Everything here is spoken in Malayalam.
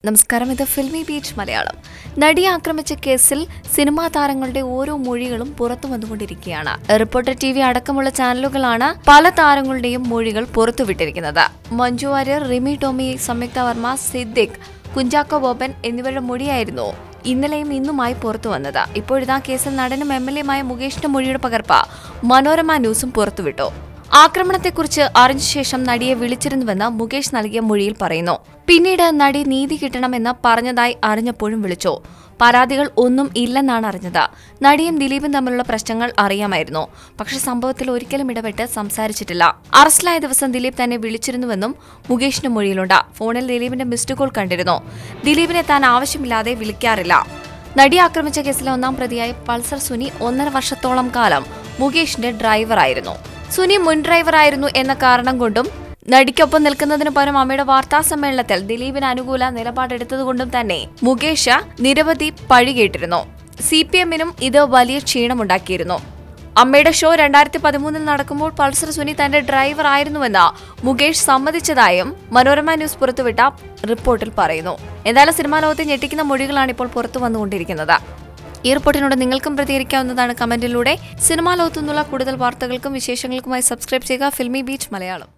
നമസ്കാരം ഇത് ഫിൽമി ബീച്ച് മലയാളം നടിയെ ആക്രമിച്ച കേസിൽ സിനിമാ താരങ്ങളുടെ ഓരോ മൊഴികളും പുറത്തു വന്നുകൊണ്ടിരിക്കുകയാണ് റിപ്പോർട്ടർ ടി വി അടക്കമുള്ള ചാനലുകളാണ് പല താരങ്ങളുടെയും മൊഴികൾ പുറത്തുവിട്ടിരിക്കുന്നത് മഞ്ജു വാര്യർ റിമി ടോമി സംയുക്ത വർമ്മ സിദ്ദിഖ് കുഞ്ചാക്കോ ബോബൻ എന്നിവരുടെ മൊഴിയായിരുന്നു ഇന്നലെയും ഇന്നുമായി പുറത്തു വന്നത് ഇപ്പോഴിതാ കേസിൽ നടനും എം എൽ എമായ മുകേഷിന്റെ മൊഴിയുടെ പകർപ്പ് മനോരമ ന്യൂസും പുറത്തുവിട്ടു ആക്രമണത്തെക്കുറിച്ച് അറിഞ്ഞ ശേഷം നടിയെ വിളിച്ചിരുന്നുവെന്ന് മുകേഷ് നൽകിയ മൊഴിയിൽ പറയുന്നു പിന്നീട് നടി നീതി കിട്ടണമെന്ന് പറഞ്ഞതായി അറിഞ്ഞപ്പോഴും വിളിച്ചു പരാതികൾ ഒന്നും ഇല്ലെന്നാണ് അറിഞ്ഞത് നടിയും ദിലീപും തമ്മിലുള്ള പ്രശ്നങ്ങൾ അറിയാമായിരുന്നു പക്ഷെ സംഭവത്തിൽ ഒരിക്കലും ഇടപെട്ട് സംസാരിച്ചിട്ടില്ല അറസ്റ്റിലായ ദിവസം ദിലീപ് തന്നെ വിളിച്ചിരുന്നുവെന്നും മുകേഷിന്റെ മൊഴിയിലുണ്ട് ഫോണിൽ ദിലീപിന്റെ മിസ്ഡ് കോൾ കണ്ടിരുന്നു ദിലീപിനെ താൻ ആവശ്യമില്ലാതെ വിളിക്കാറില്ല നടി ആക്രമിച്ച കേസിലെ ഒന്നാം പ്രതിയായ പൾസർ സുനി ഒന്നര വർഷത്തോളം കാലം മുകേഷിന്റെ ഡ്രൈവറായിരുന്നു സുനി മുൻ ഡ്രൈവറായിരുന്നു എന്ന കാരണം കൊണ്ടും നടിക്കൊപ്പം നിൽക്കുന്നതിന് പകരം അമ്മയുടെ വാർത്താ സമ്മേളനത്തിൽ ദിലീപിന് അനുകൂല നിലപാടെടുത്തതുകൊണ്ടും തന്നെ മുകേഷ് നിരവധി പഴി കേട്ടിരുന്നു സി പി എമ്മിനും ഇത് വലിയ ക്ഷീണമുണ്ടാക്കിയിരുന്നു അമ്മയുടെ ഷോ രണ്ടായിരത്തി പതിമൂന്നിൽ നടക്കുമ്പോൾ പൾസർ സുനി തന്റെ ഡ്രൈവർ ആയിരുന്നുവെന്ന് മുകേഷ് സമ്മതിച്ചതായും മനോരമ ന്യൂസ് പുറത്തുവിട്ട റിപ്പോർട്ടിൽ പറയുന്നു എന്തായാലും സിനിമാ ലോകത്തെ ഞെട്ടിക്കുന്ന മൊഴികളാണ് ഇപ്പോൾ പുറത്തു വന്നുകൊണ്ടിരിക്കുന്നത് ഈ റിപ്പോർട്ടിനോട് നിങ്ങൾക്കും പ്രതികരിക്കാവുന്നതാണ് കമന്റിലൂടെ സിനിമാ ലോകത്തു നിന്നുള്ള കൂടുതൽ വാർത്തകൾക്കും വിശേഷങ്ങൾക്കുമായി സബ്സ്ക്രൈബ് ചെയ്യുക ഫിൽമി ബീച്ച് മലയാളം